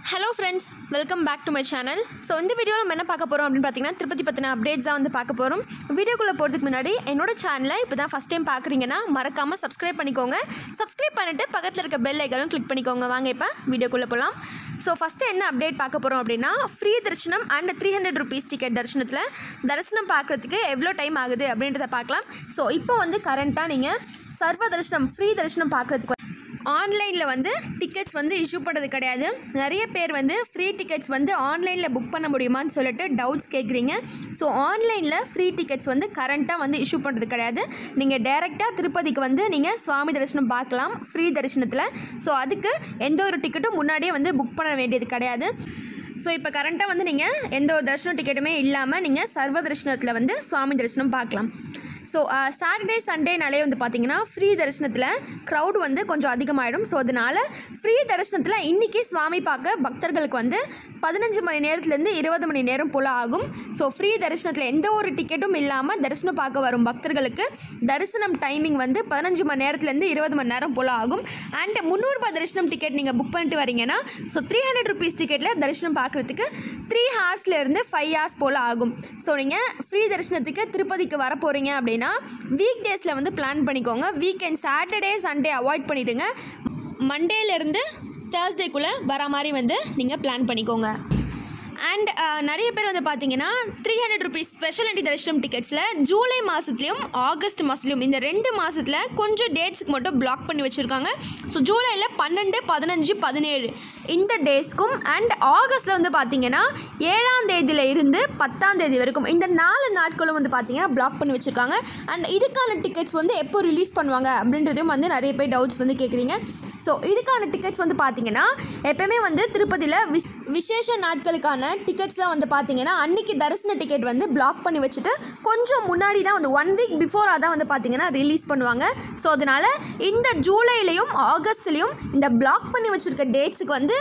hello friends welcome back to my channel so இந்த வீடியோவில் நம்ம என்ன பார்க்க போகிறோம் அப்படின்னு பார்த்தீங்கன்னா திருப்பதி பற்றின அப்டேட்ஸ் தான் வந்து பார்க்க போகிறோம் வீடியோக்குள்ளே போகிறதுக்கு முன்னாடி என்னோட சேனலை இப்போ தான் ஃபஸ்ட் டைம் பார்க்குறீங்கன்னா மறக்காமல் சப்ஸ்கிரைப் பண்ணிக்கோங்க சப்ஸ்கிரைப் பண்ணிட்டு பக்கத்தில் இருக்க பெல் ஐக்கனும் கிளிக் பண்ணிக்கோங்க வாங்க இப்போ வீடியோக்குள்ளே போகலாம் ஸோ ஃபஸ்ட்டு என்ன அப்டேட் பார்க்க போகிறோம் அப்படின்னா ஃப்ரீ தரிசனம் and three hundred rupees ticket தரிசனத்தில் தரிசனம் பார்க்குறதுக்கு எவ்வளோ டைம் ஆகுது அப்படின்றத பார்க்கலாம் ஸோ இப்போ வந்து கரண்ட்டாக நீங்கள் சர்வ தரிசனம் ஃப்ரீ தரிசனம் பார்க்குறதுக்கு ஆன்லைனில் வந்து டிக்கெட்ஸ் வந்து இஷ்யூ பண்ணுறது கிடையாது நிறைய பேர் வந்து ஃப்ரீ டிக்கெட்ஸ் வந்து ஆன்லைனில் புக் பண்ண முடியுமான்னு சொல்லிட்டு டவுட்ஸ் கேட்குறீங்க ஸோ ஆன்லைனில் ஃப்ரீ டிக்கெட்ஸ் வந்து கரண்ட்டாக வந்து இஷ்யூ பண்ணுறது கிடையாது நீங்கள் டேரெக்டாக திருப்பதிக்கு வந்து நீங்கள் சுவாமி தரிசனம் பார்க்கலாம் ஃப்ரீ தரிசனத்தில் ஸோ அதுக்கு எந்த ஒரு டிக்கெட்டும் முன்னாடியே வந்து புக் பண்ண வேண்டியது கிடையாது ஸோ இப்போ கரண்ட்டாக வந்து நீங்கள் எந்த ஒரு தரிசனம் டிக்கெட்டுமே இல்லாமல் நீங்கள் சர்வ தரிசனத்தில் வந்து சுவாமி தரிசனம் பார்க்கலாம் ஸோ சாட்டர்டே சண்டேனாலே வந்து பார்த்தீங்கன்னா ஃப்ரீ தரிசனத்தில் க்ரௌட் வந்து கொஞ்சம் அதிகமாகிடும் ஸோ அதனால் ஃப்ரீ தரிசனத்தில் இன்றைக்கி சுவாமி பார்க்க பக்தர்களுக்கு வந்து பதினஞ்சு மணி நேரத்துலேருந்து இருபது மணி நேரம் போல் ஆகும் ஸோ ஃப்ரீ தரிசனத்தில் எந்த ஒரு டிக்கெட்டும் இல்லாமல் தரிசனம் பார்க்க வரும் பக்தர்களுக்கு தரிசனம் டைமிங் வந்து பதினஞ்சு மணி நேரத்துலேருந்து இருபது மணி நேரம் போல் ஆகும் அண்ட் முந்நூறுபா தரிசனம் டிக்கெட் நீங்கள் புக் பண்ணிட்டு வரீங்கன்னா ஸோ த்ரீ ஹண்ட்ரட் ருபீஸ் டிக்கெட்டில் தரிசனம் பார்க்குறதுக்கு த்ரீ ஹார்ஸ்லேருந்து ஃபைவ் ஹார்ஸ் போல் ஆகும் ஸோ நீங்கள் ஃப்ரீ தரிசனத்துக்கு திருப்பதிக்கு வர போகிறீங்க அப்படின்னா வீக் டேஸில் வந்து பிளான் பண்ணிக்கோங்க வீக்கெண்ட் சாட்டர்டே சண்டே அவாய்ட் பண்ணிவிடுங்க மண்டேலேருந்து தேர்ஸ்டேக்குள்ளே வர மாதிரி வந்து நீங்கள் பிளான் பண்ணிக்கோங்க அண்ட் நிறைய பேர் வந்து பார்த்தீங்கன்னா three hundred rupees special entry தரிசனம் டிக்கெட்ஸில் ஜூலை மாதத்துலையும் ஆகஸ்ட் மாதத்துலையும் இந்த ரெண்டு மாதத்தில் கொஞ்சம் டேட்ஸுக்கு மட்டும் பிளாக் பண்ணி வச்சுருக்காங்க ஸோ ஜூலையில் பன்னெண்டு பதினஞ்சு பதினேழு இந்த டேஸ்க்கும் அண்ட் ஆகஸ்ட்டில் வந்து பார்த்தீங்கன்னா ஏழாம் தேதியில் இருந்து பத்தாம் தேதி வரைக்கும் இந்த நாலு நாட்களும் வந்து பார்த்தீங்கன்னா பிளாக் பண்ணி வச்சுருக்காங்க அண்ட் இதுக்கான டிக்கெட்ஸ் வந்து எப்போ ரிலீஸ் பண்ணுவாங்க அப்படின்றதையும் வந்து நிறைய பேர் டவுட்ஸ் வந்து கேட்குறீங்க ஸோ இதுக்கான டிக்கெட்ஸ் வந்து பார்த்தீங்கன்னா எப்பயுமே வந்து திருப்பதியில் விஷ் விசேஷ நாட்களுக்கான டிக்கெட்ஸ்லாம் வந்து பார்த்தீங்கன்னா அன்றைக்கி தரிசன டிக்கெட் வந்து பிளாக் பண்ணி வச்சுட்டு கொஞ்சம் முன்னாடி தான் வந்து ஒன் வீக் பிஃபோராக தான் வந்து பார்த்தீங்கன்னா ரிலீஸ் பண்ணுவாங்க ஸோ அதனால் இந்த ஜூலைலையும் ஆகஸ்ட்லேயும் இந்த பிளாக் பண்ணி வச்சுருக்க டேட்ஸுக்கு வந்து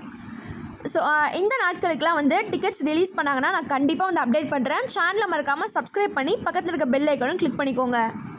ஸோ இந்த நாட்களுக்கெலாம் வந்து டிக்கெட்ஸ் ரிலீஸ் பண்ணாங்கன்னா நான் கண்டிப்பாக வந்து அப்டேட் பண்ணுறேன் சேனலை மறக்காமல் சப்ஸ்கிரைப் பண்ணி பக்கத்தில் இருக்க பெல் ஐக்கனும் கிளிக் பண்ணிக்கோங்க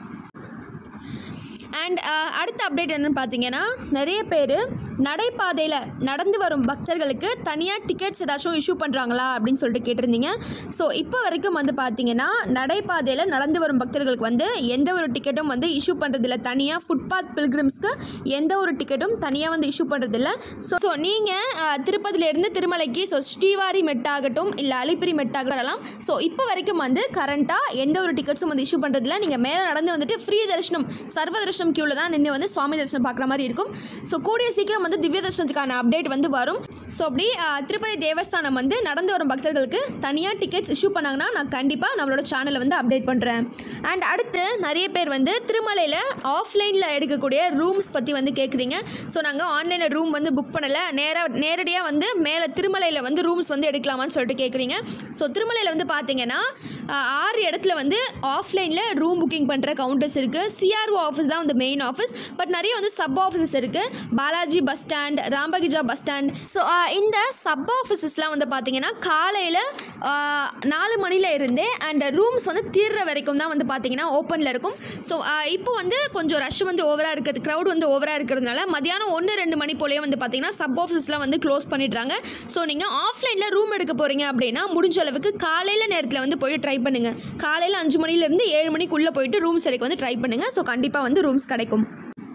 அண்ட் அடுத்த அப்டேட் என்னென்னு பார்த்தீங்கன்னா நிறைய பேர் நடைபாதையில் நடந்து வரும் பக்தர்களுக்கு தனியாக டிக்கெட்ஸ் ஏதாச்சும் இஷ்யூ பண்ணுறாங்களா அப்படின்னு சொல்லிட்டு கேட்டிருந்தீங்க ஸோ இப்போ வரைக்கும் வந்து பார்த்தீங்கன்னா நடைபாதையில் நடந்து வரும் பக்தர்களுக்கு வந்து எந்த ஒரு டிக்கெட்டும் வந்து இஷ்யூ பண்ணுறதில்ல தனியாக ஃபுட்பாத் பில்கிரிம்ஸ்க்கு எந்த ஒரு டிக்கெட்டும் தனியாக வந்து இஷ்யூ பண்ணுறதில்ல ஸோ ஸோ நீங்கள் திருப்பதியிலேருந்து திருமலைக்கு ஸோ ஸ்ரீவாரி மெட்டாகட்டும் இல்லை அலிப்பிரி மெட்டாகட்டும் வரலாம் ஸோ இப்போ வரைக்கும் வந்து கரண்ட்டாக எந்த ஒரு டிக்கெட்ஸும் வந்து இஷ்யூ பண்ணுறதில்ல நீங்கள் மேலே நடந்து வந்துட்டு ஃப்ரீ தரிசனம் சர்வ தரிசனம் க்யூவில் தான் நின்று வந்து சுவாமி தரிசனம் பார்க்குற மாதிரி இருக்கும் ஸோ கூடிய சீக்கிரம் வந்து திவ்ய தரிசனத்துக்கான அப்டேட் வந்து வரும் ஸோ அப்படி திருப்பதி தேவஸ்தானம் வந்து நடந்து வரும் பக்தர்களுக்கு தனியாக டிக்கெட்ஸ் இஷ்யூ பண்ணாங்கன்னா நான் கண்டிப்பாக நம்மளோட சேனலை வந்து அப்டேட் பண்ணுறேன் அண்ட் அடுத்து நிறைய பேர் வந்து திருமலையில் ஆஃப்லைனில் எடுக்கக்கூடிய ரூம்ஸ் பற்றி வந்து கேட்குறீங்க ஸோ நாங்கள் ஆன்லைனில் ரூம் வந்து புக் பண்ணலை நேராக நேரடியாக வந்து மேலே திருமலையில் வந்து ரூம்ஸ் வந்து எடுக்கலாமான்னு சொல்லிட்டு கேட்குறீங்க ஸோ திருமலையில் வந்து பார்த்தீங்கன்னா ஆறு இடத்துல வந்து ஆஃப்லைனில் ரூம் புக்கிங் பண்ணுற கவுண்டர்ஸ் இருக்குது சிஆர்ஓ ஆஃபீஸ் தான் வந்து மெயின் ஆஃபீஸ் பட் நிறைய வந்து சப் ஆஃபீஸஸ் இருக்குது Balaji bus stand Rambagicha bus stand so இந்த சப் ஆஃபீஸஸ்லாம் வந்து பார்த்தீங்கன்னா காலையில் நாலு மணியில் இருந்தே அண்ட் ரூம்ஸ் வந்து தீர்ற வரைக்கும் தான் வந்து பார்த்தீங்கன்னா ஓப்பனில் இருக்கும் ஸோ இப்போ வந்து கொஞ்சம் ரஷ் வந்து ஓவராக இருக்கிறது க்ரௌட் வந்து ஓவராக இருக்கிறதுனால மதியானம் ஒன்று ரெண்டு மணி போலேயே வந்து பார்த்தீங்கன்னா சப் ஆஃபீஸ்லாம் வந்து க்ளோஸ் பண்ணிடுறாங்க ஸோ நீங்கள் ஆஃப்லைனில் ரூம் எடுக்க போகிறீங்க அப்படின்னா முடிஞ்ச அளவுக்கு காலையில் நேரத்தில் வந்து போயிட்டு ட்ரை பண்ணுங்கள் காலையில் அஞ்சு மணிலேருந்து ஏழு மணிக்குள்ளே போயிட்டு ரூம்ஸ் எடுக்க வந்து ட்ரை பண்ணுங்கள் ஸோ கண்டிப்பாக வந்து ரூம்ஸ் கிடைக்கும்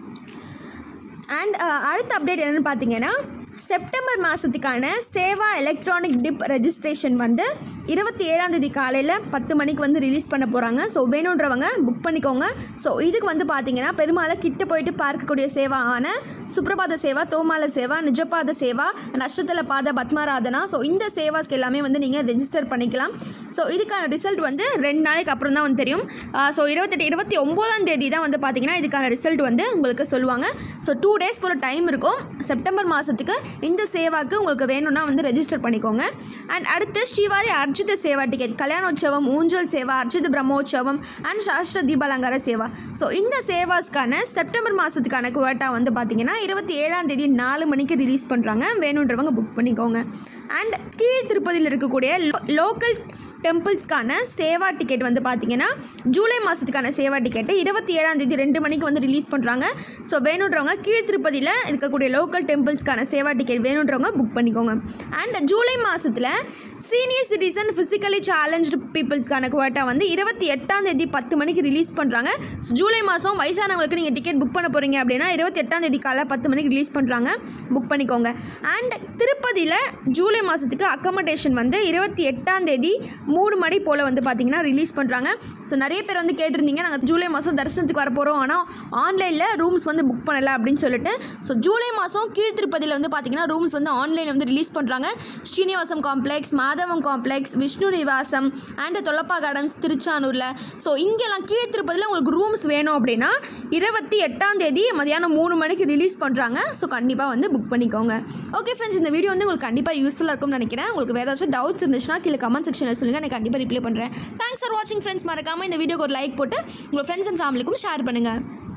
அண்ட் அடுத்த அப்டேட் என்னென்னு பார்த்தீங்கன்னா செப்டம்பர் மாதத்துக்கான சேவா எலக்ட்ரானிக் டிப் ரெஜிஸ்ட்ரேஷன் வந்து இருபத்தி ஏழாம் தேதி காலையில் பத்து மணிக்கு வந்து ரிலீஸ் பண்ண போகிறாங்க ஸோ வேணுன்றவங்க புக் பண்ணிக்கோங்க ஸோ இதுக்கு வந்து பார்த்தீங்கன்னா பெருமாளை கிட்ட போயிட்டு பார்க்கக்கூடிய சேவா ஆன சுப்ரபாத சேவா தோமால சேவா நிஜபாத சேவா நஷ்டத்தல பாத பத்மாராதனா ஸோ இந்த சேவாஸ்க்கு எல்லாமே வந்து நீங்கள் ரெஜிஸ்டர் பண்ணிக்கலாம் ஸோ இதுக்கான ரிசல்ட் வந்து ரெண்டு நாளைக்கு அப்புறம் தான் வந்து தெரியும் ஸோ இருபத்தெட்டு இருபத்தி ஒம்போதாம் தேதி தான் வந்து பார்த்தீங்கன்னா இதுக்கான ரிசல்ட் வந்து உங்களுக்கு சொல்லுவாங்க ஸோ டூ டேஸ் போல் டைம் இருக்கும் செப்டம்பர் மாதத்துக்கு இந்த சேவாக்கு உங்களுக்கு வேணும்னா வந்து ரெஜிஸ்டர் பண்ணிக்கோங்க அண்ட் அடுத்து ஸ்ரீவாரி அர்ஜித சேவா டிக்கெட் கல்யாணோற்சவம் ஊஞ்சல் சேவா அர்ஜித பிரம்மோற்சவம் அண்ட் சாஸ்திர தீபாலங்கார சேவா ஸோ இந்த சேவாஸ்க்கான செப்டம்பர் மாதத்துக்கான குவாட்டா வந்து பார்த்தீங்கன்னா இருபத்தி ஏழாம் தேதி நாலு மணிக்கு ரிலீஸ் பண்ணுறாங்க வேணுன்றவங்க புக் பண்ணிக்கோங்க அண்ட் கீழ் திருப்பதியில் இருக்கக்கூடிய லோக்கல் டெம்பிள்ஸ்க்கான சேவா டிக்கெட் வந்து பார்த்தீங்கன்னா ஜூலை மாதத்துக்கான சேவா டிக்கெட்டு இருபத்தி ஏழாம் தேதி ரெண்டு மணிக்கு வந்து ரிலீஸ் பண்ணுறாங்க ஸோ வேணுன்றவங்க கீழ் திருப்பதியில் இருக்கக்கூடிய லோக்கல் டெம்பிள்ஸ்க்கான சேவா டிக்கெட் வேணுன்றவங்க புக் பண்ணிக்கோங்க அண்ட் ஜூலை மாதத்தில் சீனியர் சிட்டிசன் ஃபிசிக்கலி சேலஞ்சு பீப்புள்ஸ்க்கான குவாட்டா வந்து இருபத்தி எட்டாம் தேதி பத்து மணிக்கு ரிலீஸ் பண்ணுறாங்க ஜூலை மாதம் வயசானவங்களுக்கு நீங்கள் டிக்கெட் புக் பண்ண போகிறீங்க அப்படின்னா இருபத்தி எட்டாம் தேதி காலை பத்து மணிக்கு ரிலீஸ் பண்ணுறாங்க புக் பண்ணிக்கோங்க அண்ட் திருப்பதியில் ஜூலை மாதத்துக்கு அக்கமடேஷன் வந்து இருபத்தி எட்டாம் தேதி மூணு மணி போல் வந்து பார்த்தீங்கன்னா ரிலீஸ் பண்ணுறாங்க ஸோ நிறைய பேர் வந்து கேட்டிருந்தீங்க நாங்கள் ஜூலை மாதம் தரிசனத்துக்கு வர போகிறோம் ஆனால் ஆன்லைனில் ரூம்ஸ் வந்து புக் பண்ணலை அப்படின்னு சொல்லிட்டு ஸோ ஜூலை மாதம் கீழ் திருப்பதியில் வந்து பார்த்தீங்கன்னா ரூம்ஸ் வந்து ஆன்லைனில் வந்து ரிலீஸ் பண்ணுறாங்க Srinivasam complex Madhavam complex Vishnu Nivasam and Tholappa gardens திருச்சானூரில் ஸோ இங்கெல்லாம் கீழ் திருப்பதியில் உங்களுக்கு ரூம்ஸ் வேணும் அப்படின்னா இருபத்தி எட்டாம் தேதி மதியானம் மூணு மணிக்கு ரிலீஸ் பண்ணுறாங்க ஸோ கண்டிப்பாக வந்து புக் பண்ணிக்கோங்க ஓகே ஃப்ரெண்ட்ஸ் இந்த வீடியோ வந்து உங்களுக்கு கண்டிப்பாக யூஸ்ஃபுல்லாக இருக்கும்னு நினைக்கிறேன் உங்களுக்கு வேறு ஏதாச்சும் டவுட்ஸ் இருந்துச்சுன்னா கீழே கமெண்ட் செக்ஷனில் சொல்லுங்கள் நான் கண்டிப்பாக ரிப்ளை பண்ணுறேன் தேங்க்ஸ் ஃபார் வாட்சிங் ஃப்ரெண்ட்ஸ் மறக்காமல் இந்த வீடியோக்கு ஒரு லைக் போட்டு உங்கள் ஃப்ரெண்ட்ஸ் அண்ட் ஃபேமிலிக்கும் ஷேர் பண்ணுங்கள்